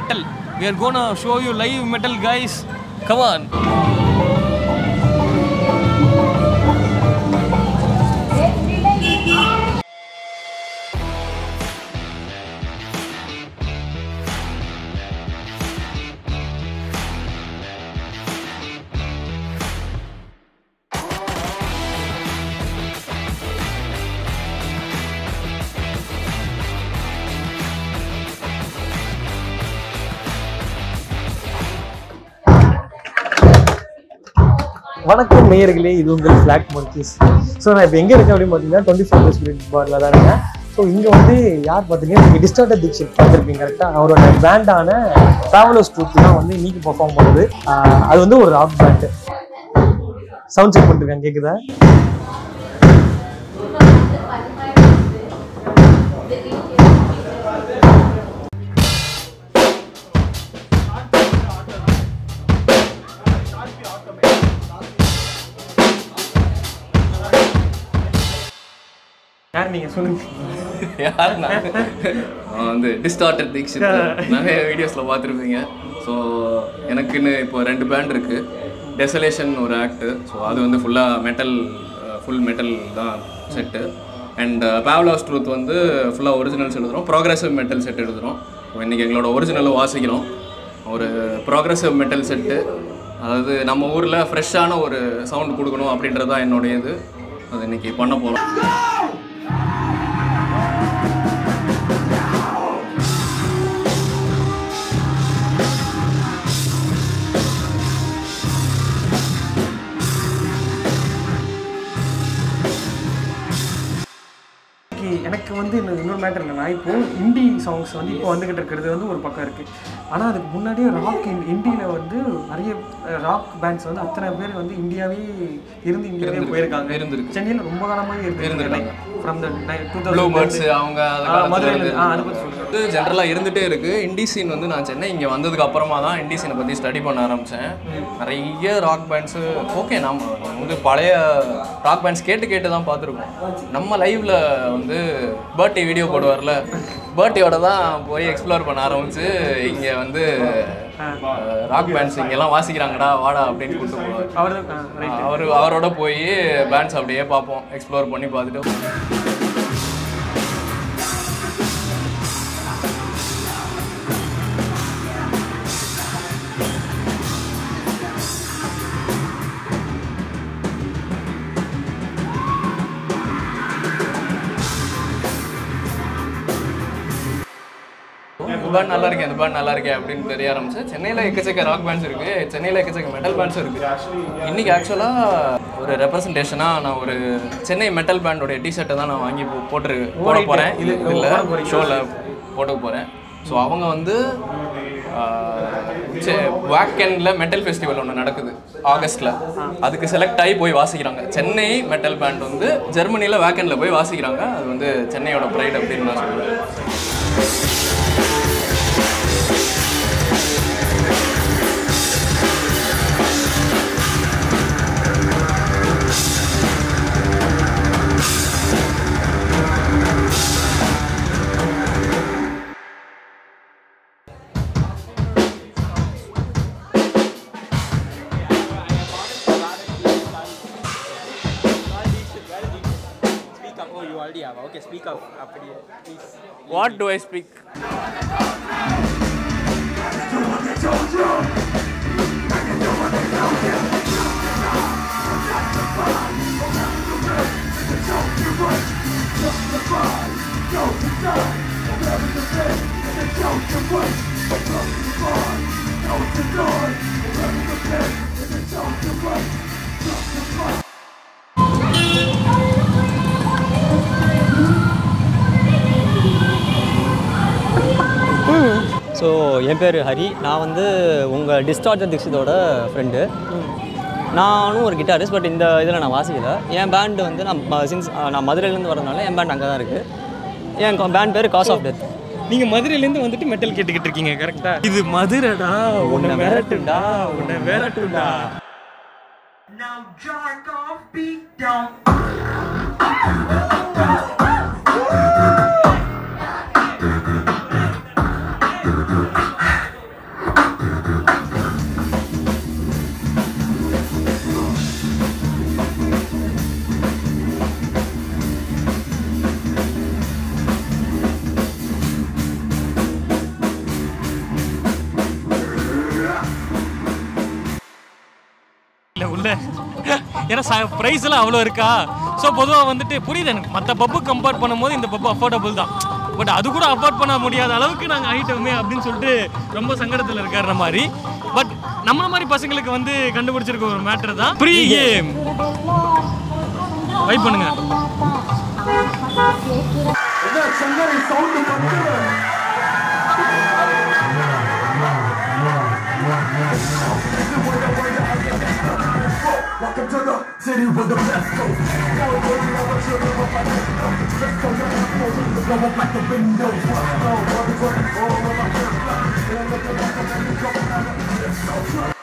metal. We are gonna show you live metal, guys. Come on. வணக்கம் நேயர்களே இது உங்கள் ஃபிளாக் மொன்கீஸ் ஸோ நான் இப்போ எங்கே இருக்கேன் அப்படின்னு பார்த்தீங்கன்னா டுவெண்ட்டி ஃபோர் ஸ்பிரிட் பாரில் தான் இருக்கேன் ஸோ இங்கே வந்து யார் பார்த்தீங்கன்னா நீங்கள் டிஸ்டார்டட் தீக்ஷித் பார்த்துருப்பீங்க கரெக்டாக அவரோட பேண்டான ட்ராவலர்ஸ் ட்ரூத் தான் வந்து இன்னைக்கு பர்ஃபார்ம் பண்ணுது ஆஹ் அது வந்து ஒரு ராக் பேண்டு சவுண்ட் செக் பண்ணிருக்கேன் கேட்குதா யார் நீங்கள் சொல்லுங்க யார் நான் நான் வந்து டிஸ்டார்டட் தீக்ஷித் நிறைய வீடியோஸில் பார்த்துருப்பீங்க ஸோ எனக்குன்னு இப்போ ரெண்டு பேண்ட் இருக்குது டெசலேஷன் ஒரு ஆக்ட்டு ஸோ அது வந்து ஃபுல்லாக மெட்டல் ஃபுல் மெட்டல் தான் செட்டு அண்ட் பேவலாஸ் ட்ரூத் வந்து ஃபுல்லாக ஒரிஜினல்ஸ் எழுதுகிறோம் ப்ராக்ரெசிவ் மெட்டல் செட் எழுதுகிறோம் இன்றைக்கி எங்களோட ஒரிஜினலும் வாசிக்கிறோம் ஒரு ப்ராக்ரெசிவ் மெட்டல் செட்டு அதாவது நம்ம ஊரில் ஃப்ரெஷ்ஷான ஒரு சவுண்ட் கொடுக்கணும் அப்படின்றது தான் என்னுடைய இது அது இன்றைக்கி பண்ண போகிறோம் எனக்கு- எனக்கு வந்து இன்னும் இன்னொரு மேட்டர் என்னன்னா இப்போ இண்டி சாங்ஸ் வந்து இப்போ வந்துகிட்டு இருக்கிறது வந்து ஒரு பக்கம் இருக்கு ஆனா அதுக்கு முன்னாடியே ராக் இண்டியில வந்து நிறைய ராக் பேண்ட்ஸ் வந்து அத்தனை பேர் வந்து இந்தியாவே இருந்து இந்தியாவே போயிருக்காங்க இருந்திருக்கு. சென்னையில ரொம்ப காலமாவே இருந்திருக்காங்க. From the two blue birds அவங்க மதுரையில ஆ அதை பத்தி சொல்லுங்க வந்து ஜென்ரலாக இருந்துகிட்டே இருக்குது இண்டி சீன் வந்து நான் சென்னை இங்கே வந்ததுக்கு அப்புறமா தான் இண்டி சீனை பற்றி ஸ்டடி பண்ண ஆரம்பித்தேன் நிறைய ராக் பேண்ட்ஸு ஓகே நம்ம வந்து பழைய ராக் பேண்ட்ஸ் கேட்டு கேட்டு தான் பார்த்துருக்கோம் நம்ம லைவில் வந்து பர்த்டே வீடியோ போடுவார்ல பர்த்டேயோட தான் போய் எக்ஸ்ப்ளோர் பண்ண ஆரம்பிச்சு இங்கே வந்து ராக் பேண்ட்ஸ் இங்கெல்லாம் வாசிக்கிறாங்கடா வாடா அப்படின்னு கூப்பிட்டு போவார் அவர் அவர் அவரோட போய் பேண்ட்ஸ் அப்படியே பார்ப்போம் எக்ஸ்ப்ளோர் பண்ணி பார்த்துட்டு இந்த பேண்ட் நல்லா இருக்கேன் இந்த பேண்ட் நல்லா இருக்கேன் அப்படின்னு தெரிய ஆரம்பிச்சு சென்னையில் எக்கச்சக்க ராக் பேண்ட்ஸ் இருக்கு சென்னையில் எக்கச்சக்க மெட்டல் பேண்ட்ஸ் இருக்கு இன்னைக்கு ஆக்சுவலாக ஒரு ரெப்ரசன்டேஷனாக நான் ஒரு சென்னை மெட்டல் பேண்டோடைய டிஷர்ட்டை தான் நான் வாங்கி போ- போட்டு போட போகிறேன் இது இல்லை ஷோவில் போட்டு போகிறேன் ஸோ அவங்க வந்து வேக்கனில் மெட்டல் ஃபெஸ்டிவல் ஒன்று நடக்குது ஆகஸ்ட்டில் அதுக்கு செலக்ட் ஆகி போய் வாசிக்கிறாங்க சென்னை மெட்டல் பேண்ட் வந்து ஜெர்மனியில் வேக்கனில் போய் வாசிக்கிறாங்க அது வந்து சென்னையோட ப்ரைட் அப்படின்னு நான் சொல்லுவேன் Speak up. Oh, you already have. Okay, speak up. அப்படியே, please. What do I speak so என் பேர் ஹரி நான் வந்து உங்கள் டிஸ்டார்ஜர் தீக்ஷிதோட ஃப்ரெண்டு நானும் ஒரு கிட்டாரிஸ்ட் பட் இந்த இதில் நான் வாசிக்கல என் பேண்டு வந்து நான் சின்ஸ் நான் மதுரையிலேருந்து வரதுனால என் பேண்ட் அங்கே தான் இருக்குது என் பேண்ட் பேர் காஸ் ஆஃப் டெத் நீங்க மதுரையில இருந்து வந்துட்டு மெட்டல் கேட்டுக்கிட்டு இருக்கீங்க கரெக்டா இது மதுரைடா உன்னை விரட்டுண்டா உன்னை விரட்டுண்டா Now jerk off, beat down. உள்ள ஏன்னா ப்ரைஸ் எல்லாம் அவ்வளோ இருக்கா ஸோ பொதுவாக வந்துட்டு புரியுது எனக்கு மற்ற பப்பு கம்பேர் பண்ணும்போது இந்த பப்பு அஃபோர்டபுள் தான் பட் அது கூட அஃபோர்ட் பண்ண முடியாத அளவுக்கு நாங்கள் ஆகிட்டோமே அப்படின்னு சொல்லிட்டு ரொம்ப சங்கடத்தில் இருக்காருற மாதிரி பட் நம்மள மாதிரி பசங்களுக்கு வந்து கண்டுபிடிச்சிருக்க ஒரு மேட்டர் தான் ப்ரீ கேம் வெயிட் பண்ணுங்க Welcome to the city with the best go. Blow up like the windows. Blow up like the windows.